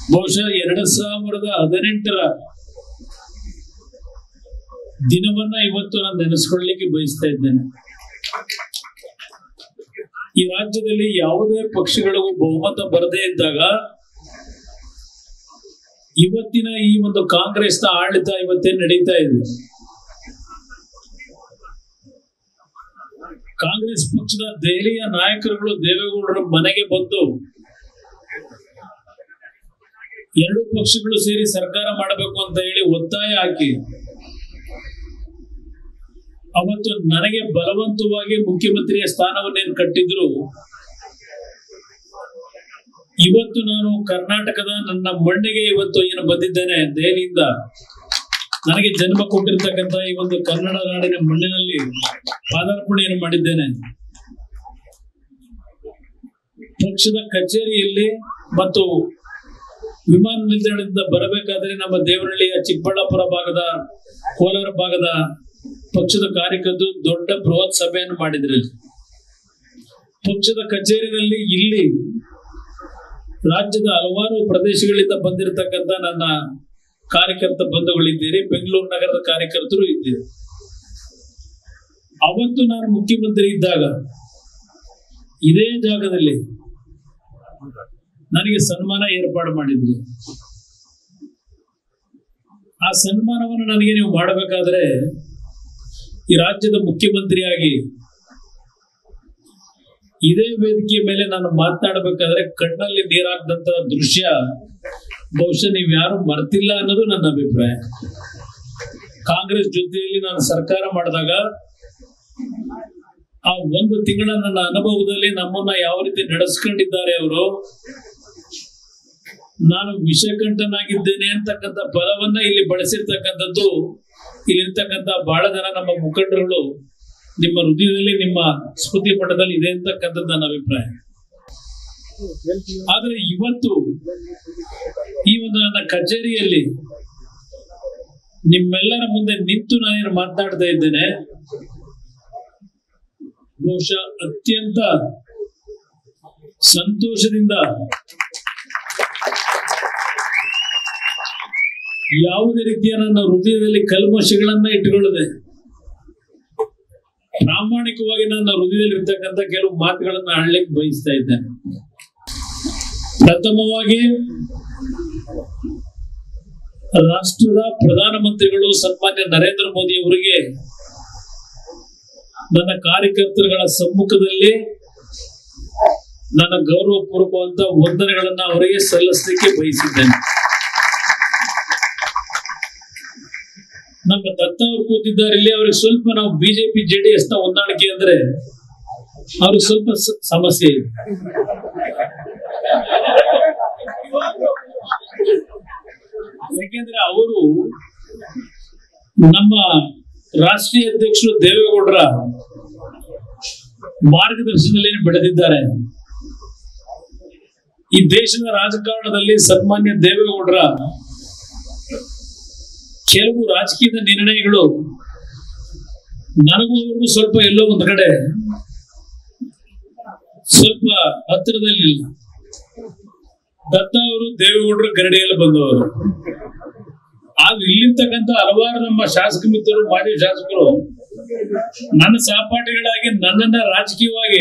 ಬಹುಶಃ ಎರಡ್ ಸಾವಿರದ ಹದಿನೆಂಟರ ದಿನವನ್ನ ಇವತ್ತು ನಾನು ನೆನೆಸ್ಕೊಳ್ಳಿಕ್ಕೆ ಬಯಸ್ತಾ ಇದ್ದೇನೆ ಈ ರಾಜ್ಯದಲ್ಲಿ ಯಾವುದೇ ಪಕ್ಷಗಳಿಗೂ ಬಹುಮತ ಬರದೇ ಇದ್ದಾಗ ಇವತ್ತಿನ ಈ ಒಂದು ಕಾಂಗ್ರೆಸ್ನ ಆಡಳಿತ ಇವತ್ತೇನ್ ನಡೀತಾ ಇದೆ ಕಾಂಗ್ರೆಸ್ ಪಕ್ಷದ ದೆಹಲಿಯ ನಾಯಕರುಗಳು ದೇವೇಗೌಡರ ಮನೆಗೆ ಬಂದು ಎರಡು ಪಕ್ಷಗಳು ಸೇರಿ ಸರ್ಕಾರ ಮಾಡಬೇಕು ಅಂತ ಹೇಳಿ ಒತ್ತಾಯ ಹಾಕಿ ಅವತ್ತು ನನಗೆ ಬಲವಂತವಾಗಿ ಮುಖ್ಯಮಂತ್ರಿಯ ಸ್ಥಾನವನ್ನೇನು ಕಟ್ಟಿದ್ರು ಇವತ್ತು ನಾನು ಕರ್ನಾಟಕದ ನನ್ನ ಮಣ್ಣಿಗೆ ಇವತ್ತು ಏನು ಬಂದಿದ್ದೇನೆ ದೆಹಲಿಯಿಂದ ನನಗೆ ಜನ್ಮ ಕೊಟ್ಟಿರ್ತಕ್ಕಂಥ ಈ ಒಂದು ಕನ್ನಡ ನಾಡಿನ ಮಣ್ಣಿನಲ್ಲಿ ಪಾದಾರ್ಪಣೆಯನ್ನು ಮಾಡಿದ್ದೇನೆ ಪಕ್ಷದ ಕಚೇರಿಯಲ್ಲಿ ಮತ್ತು ವಿಮಾನ ನಿಲ್ದಾಣದಿಂದ ಬರಬೇಕಾದ್ರೆ ನಮ್ಮ ದೇವರಹಳ್ಳಿಯ ಚಿಕ್ಕಬಳ್ಳಾಪುರ ಭಾಗದ ಕೋಲಾರ ಭಾಗದ ಪಕ್ಷದ ಕಾರ್ಯಕರ್ತರು ದೊಡ್ಡ ಬೃಹತ್ ಸಭೆಯನ್ನು ಮಾಡಿದ್ರು ಪಕ್ಷದ ಕಚೇರಿಯಲ್ಲಿ ಇಲ್ಲಿ ರಾಜ್ಯದ ಹಲವಾರು ಪ್ರದೇಶಗಳಿಂದ ಬಂದಿರತಕ್ಕಂತ ನನ್ನ ಕಾರ್ಯಕರ್ತ ಬಂಧುಗಳಿದ್ದೀರಿ ಬೆಂಗಳೂರು ನಗರದ ಕಾರ್ಯಕರ್ತರು ಇದ್ದೀರಿ ಅವತ್ತು ನಾನು ಮುಖ್ಯಮಂತ್ರಿ ಇದ್ದಾಗ ಇದೇ ಜಾಗದಲ್ಲಿ ನನಗೆ ಸನ್ಮಾನ ಏರ್ಪಾಡು ಮಾಡಿದ್ರಿ ಆ ಸನ್ಮಾನವನ್ನು ನನಗೆ ನೀವು ಮಾಡಬೇಕಾದ್ರೆ ಈ ರಾಜ್ಯದ ಮುಖ್ಯಮಂತ್ರಿಯಾಗಿ ಇದೇ ವೇದಿಕೆಯ ಮೇಲೆ ನಾನು ಮಾತನಾಡಬೇಕಾದ್ರೆ ಕಣ್ಣಲ್ಲಿ ನೀರಾಗದಂತ ದೃಶ್ಯ ಬಹುಶಃ ನೀವು ಯಾರು ಮರ್ತಿಲ್ಲ ಅನ್ನೋದು ನನ್ನ ಅಭಿಪ್ರಾಯ ಕಾಂಗ್ರೆಸ್ ಜೊತೆಯಲ್ಲಿ ನಾನು ಸರ್ಕಾರ ಮಾಡಿದಾಗ ಆ ಒಂದು ತಿಂಗಳ ನನ್ನ ಅನುಭವದಲ್ಲಿ ನಮ್ಮನ್ನ ಯಾವ ರೀತಿ ನಡೆಸ್ಕೊಂಡಿದ್ದಾರೆ ಅವರು ನಾನು ವಿಷಕಂಠನಾಗಿದ್ದೇನೆ ಅಂತಕ್ಕಂಥ ಪದವನ್ನ ಇಲ್ಲಿ ಬಳಸಿರ್ತಕ್ಕಂಥದ್ದು ಇಲ್ಲಿರ್ತಕ್ಕಂಥ ಬಹಳ ಜನ ನಮ್ಮ ಮುಖಂಡರುಗಳು ನಿಮ್ಮ ಹೃದಯದಲ್ಲಿ ನಿಮ್ಮ ಸ್ಮೃತಿ ಪಟದಲ್ಲಿ ಇದೆ ಅಂತಕ್ಕಂಥದ್ದು ನನ್ನ ಅಭಿಪ್ರಾಯ ಆದ್ರೆ ಇವತ್ತು ಈ ಒಂದು ನನ್ನ ಕಚೇರಿಯಲ್ಲಿ ನಿಮ್ಮೆಲ್ಲರ ಮುಂದೆ ನಿಂತು ನಾನೇನು ಮಾತನಾಡ್ತಾ ಇದ್ದೇನೆ ಬಹುಶಃ ಅತ್ಯಂತ ಸಂತೋಷದಿಂದ ಯಾವುದೇ ರೀತಿಯ ನನ್ನ ಹೃದಯದಲ್ಲಿ ಕಲ್ಮಶಗಳನ್ನ ಇಟ್ಟುಕೊಳ್ಳದೆ ಪ್ರಾಮಾಣಿಕವಾಗಿ ನನ್ನ ಹೃದಯದಲ್ಲಿ ಇರ್ತಕ್ಕಂಥ ಕೆಲವು ಮಾತುಗಳನ್ನ ಆಡ್ಲಿಕ್ಕೆ ಬಯಸ್ತಾ ಇದ್ದೇನೆ ಪ್ರಥಮವಾಗಿ ರಾಷ್ಟ್ರದ ಪ್ರಧಾನಮಂತ್ರಿಗಳು ಸನ್ಮಾನ್ಯ ನರೇಂದ್ರ ಮೋದಿ ಅವರಿಗೆ ನನ್ನ ಕಾರ್ಯಕರ್ತರುಗಳ ಸಮ್ಮುಖದಲ್ಲಿ ನನ್ನ ಗೌರವಪೂರ್ವಕವಂತ ವಂದನೆಗಳನ್ನ ಅವರಿಗೆ ಸಲ್ಲಿಸಲಿಕ್ಕೆ ಬಯಸಿದ್ದೇನೆ ನಮ್ಮ ದತ್ತ ಅವರು ಕೂತಿದ್ದಾರೆ ಇಲ್ಲಿ ಅವ್ರಿಗೆ ಸ್ವಲ್ಪ ನಾವು ಬಿಜೆಪಿ ಜೆಡಿಎಸ್ ನ ಹೊಂದಾಣಿಕೆ ಅಂದ್ರೆ ಅವ್ರಿಗೆ ಸ್ವಲ್ಪ ಸ- ಸಮಸ್ಯೆ ಇದೆ ಯಾಕೆಂದ್ರೆ ಅವರು ನಮ್ಮ ರಾಷ್ಟ್ರೀಯ ಅಧ್ಯಕ್ಷರು ದೇವೇಗೌಡರ ಮಾರ್ಗದರ್ಶನದಲ್ಲಿ ಬೆಳೆದಿದ್ದಾರೆ ಈ ದೇಶದ ರಾಜಕಾರಣದಲ್ಲಿ ಸನ್ಮಾನ್ಯ ದೇವೇಗೌಡರ ಕೆಲವು ರಾಜಕೀಯದ ನಿರ್ಣಯಗಳು ನನಗೂ ಅವ್ರಿಗೂ ಸ್ವಲ್ಪ ಎಲ್ಲೋ ಒಂದ್ ಕಡೆ ಸ್ವಲ್ಪ ಹತ್ತಿರದಲ್ಲಿ ದತ್ತ ಅವರು ದೇವೇಗೌಡರ ಗರಡಿಯಲ್ಲಿ ಬಂದವರು ಆದ್ರೆ ಇಲ್ಲಿರ್ತಕ್ಕಂಥ ಹಲವಾರು ನಮ್ಮ ಶಾಸಕ ಮಿತ್ರರು ಮಾಜಿ ಶಾಸಕರು ನನ್ನ ಸಹಪಾಠಿಗಳಾಗಿ ನನ್ನನ್ನ ರಾಜಕೀಯವಾಗಿ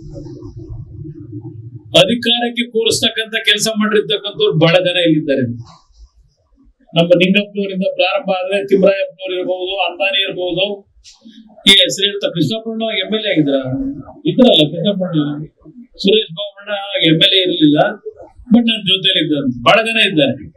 ಅಧಿಕಾರಕ್ಕೆ ಕೂರಿಸ್ತಕ್ಕಂಥ ಕೆಲಸ ಮಾಡಿರ್ತಕ್ಕಂಥವ್ರು ಬಹಳ ಜನ ಇಲ್ಲಿದ್ದಾರೆ ನಮ್ಮ ನಿಂಗಪ್ಪನವರಿಂದ ಪ್ರಾರಂಭ ಆದ್ರೆ ತಿಮ್ಮರಾಯಪ್ಪನವ್ರು ಇರ್ಬೋದು ಅಂದಾನಿ ಇರ್ಬೋದು ಈ ಹೆಸರು ಹೇಳ್ತಾ ಕೃಷ್ಣಪ್ಪಣ್ಣ ಎಂ ಎಲ್ ಎ ಆಗಿದ್ರ ಇದ್ರಲ್ಲ ಕೃಷ್ಣಪ್ಪಣ್ಣ ಸುರೇಶ್ ಬಾಬಣ್ಣ ಎಂ ಎಲ್ ಎ ಇರಲಿಲ್ಲ ಬಟ್ ನನ್ನ ಜೊತೆಲಿ ಇದ್ದಾರೆ ಬಹಳ ಜನ ಇದ್ದಾರೆ